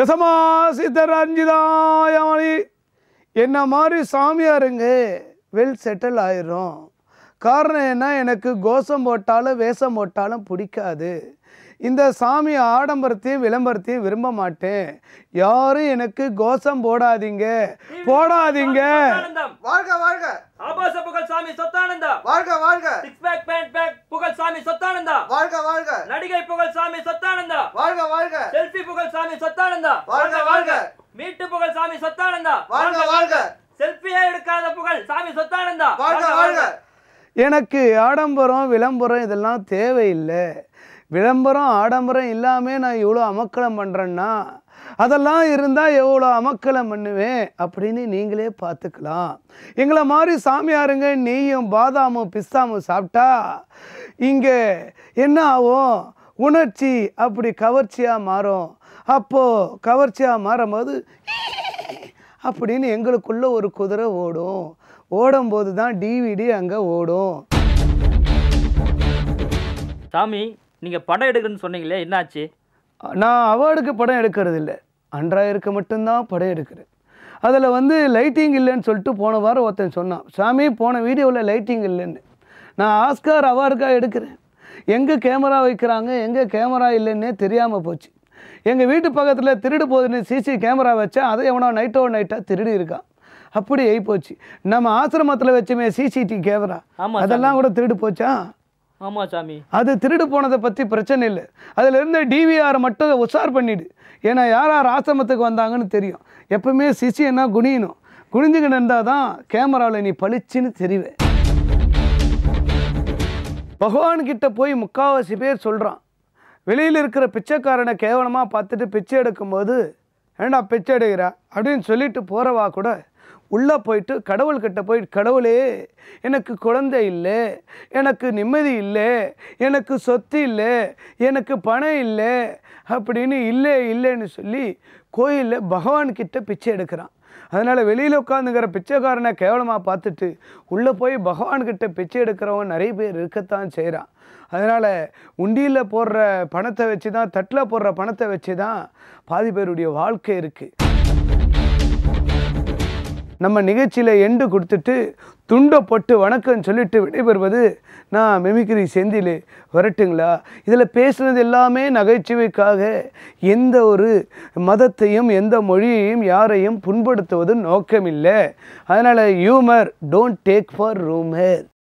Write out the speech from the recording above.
யசமா சித்தரஞ்சிதாயாமணி என்ன மாதிரி சாமியாருங்க well settle ஆயிரும் காரணம் என்ன எனக்கு கோஷம் போட்டாலும் வேஷம் போட்டாலும் பிடிக்காது இந்த சாமி ஆடம்பரத்தையும் விளம்பரத்தையும் விரும்ப மாட்டேன் யாரும் எனக்கு கோஷம் போடாதீங்க போடாதீங்க சொத்தானந்தம் வாழ்க வாழ்க ஆபாச புகழ் சாமி சொத்தானந்தா வாழ்க வாழ்க சிக்ஸ் பேக் பேண்ட் பேக் புகழ் சாமி சொத்தானந்தா வாழ்க வாழ்க நடிகை புகழ் சாமி சொத்தானந்தா வாழ்க வாழ்க செல்ஃபி புகழ் சாமி சொத்தானந்தா வாழ்க வாழ்க மீட்டு புகழ் சாமி சொத்தானந்தா வாழ்க வாழ்க செல்ஃபியே எடுக்காத புகழ் சாமி சொத்தானந்தா வாழ்க வாழ்க எனக்கு ஆடம்பரம் விளம்பரம் இதெல்லாம் தேவையில்லை விளம்பரம் ஆடம்பரம் இல்லாமல் நான் இவ்வளோ அமக்கலம் பண்ணுறேன்னா அதெல்லாம் இருந்தால் எவ்வளோ அமக்கலம் பண்ணுவேன் அப்படின்னு நீங்களே பார்த்துக்கலாம் எங்களை மாதிரி சாமியாருங்க நெய்யும் பாதாமும் பிஸ்தாமும் சாப்பிட்டா இங்கே என்ன ஆகும் உணர்ச்சி அப்படி கவர்ச்சியாக மாறும் அப்போது கவர்ச்சியாக மாறும்போது அப்படின்னு எங்களுக்குள்ள ஒரு குதிரை ஓடும் ஓடும்போது தான் டிவிடி அங்கே ஓடும் சாமி நீங்க படம் எடுக்கிறேன்னு சொன்னீங்களே என்னாச்சு நான் அவார்டுக்கு படம் எடுக்கிறது இல்லை அன்றாயிருக்கு மட்டும்தான் படம் எடுக்கிறேன் அதில் வந்து லைட்டிங் இல்லைன்னு சொல்லிட்டு போன வாரம் ஒருத்தன் சொன்னான் சாமி போன வீடியோவில் லைட்டிங் இல்லைன்னு நான் ஆஸ்கார் அவார்டுக்காக எடுக்கிறேன் எங்கே கேமரா வைக்கிறாங்க எங்கே கேமரா இல்லைன்னே தெரியாமல் போச்சு எங்கள் வீட்டு பக்கத்தில் திருடு போகுதுன்னு சிசி கேமரா வச்சா அதை எவனோ நைட்டோ நைட்டாக திருடி இருக்கான் அப்படி ஆகி போச்சு நம்ம ஆசிரமத்தில் வச்சுமே சிசிடிவி கேமரா ஆமா அதெல்லாம் கூட திருடு போச்சா ஆமா சாமி அது திருடு போனதை பற்றி பிரச்சனை இல்லை அதில் இருந்த டிவிஆர் மட்டும் உஷார் பண்ணிடு ஏன்னா யார் யார் ஆசிரமத்துக்கு வந்தாங்கன்னு தெரியும் எப்பவுமே சிசி என்ன குனியணும் குனிஞ்சுக்கிட்டு இருந்தால் தான் கேமராவில் நீ பளிச்சுன்னு தெரிவே பகவான் கிட்ட போய் முக்காவாசி பேர் சொல்கிறான் வெளியில் இருக்கிற பிச்சைக்காரனை கேவலமாக பார்த்துட்டு பிச்சை எடுக்கும்போது ஏண்டா பிச்சை எடுக்கிறா அப்படின்னு சொல்லிட்டு போகிறவா கூட உள்ளே போயிட்டு கடவுள்கிட்ட போய் கடவுளே எனக்கு குழந்தை இல்லை எனக்கு நிம்மதி இல்லை எனக்கு சொத்து இல்லை எனக்கு பணம் இல்லை அப்படின்னு இல்லை இல்லைன்னு சொல்லி கோயிலில் பகவான் கிட்ட பிச்சை எடுக்கிறான் அதனால் வெளியில் உட்காந்துக்கிற பிச்சைக்காரனை கேவலமாக பார்த்துட்டு உள்ளே போய் பகவான்கிட்ட பிச்சை எடுக்கிறவன் நிறைய பேர் இருக்கத்தான் செய்கிறான் அதனால் உண்டியில் போடுற பணத்தை வச்சு தான் தட்டில் போடுற பணத்தை வச்சு தான் பாதி பேருடைய வாழ்க்கை இருக்குது நம்ம நிகழ்ச்சியில் எண்டு கொடுத்துட்டு துண்டை போட்டு வணக்கம் சொல்லிட்டு விடைபெறுவது நான் மிமிக்ரி செந்தில் வரட்டுங்களா இதில் பேசுனது எல்லாமே நகைச்சுவைக்காக எந்த ஒரு மதத்தையும் எந்த மொழியையும் யாரையும் புண்படுத்துவது நோக்கமில்லை அதனால் humour don't take for rumour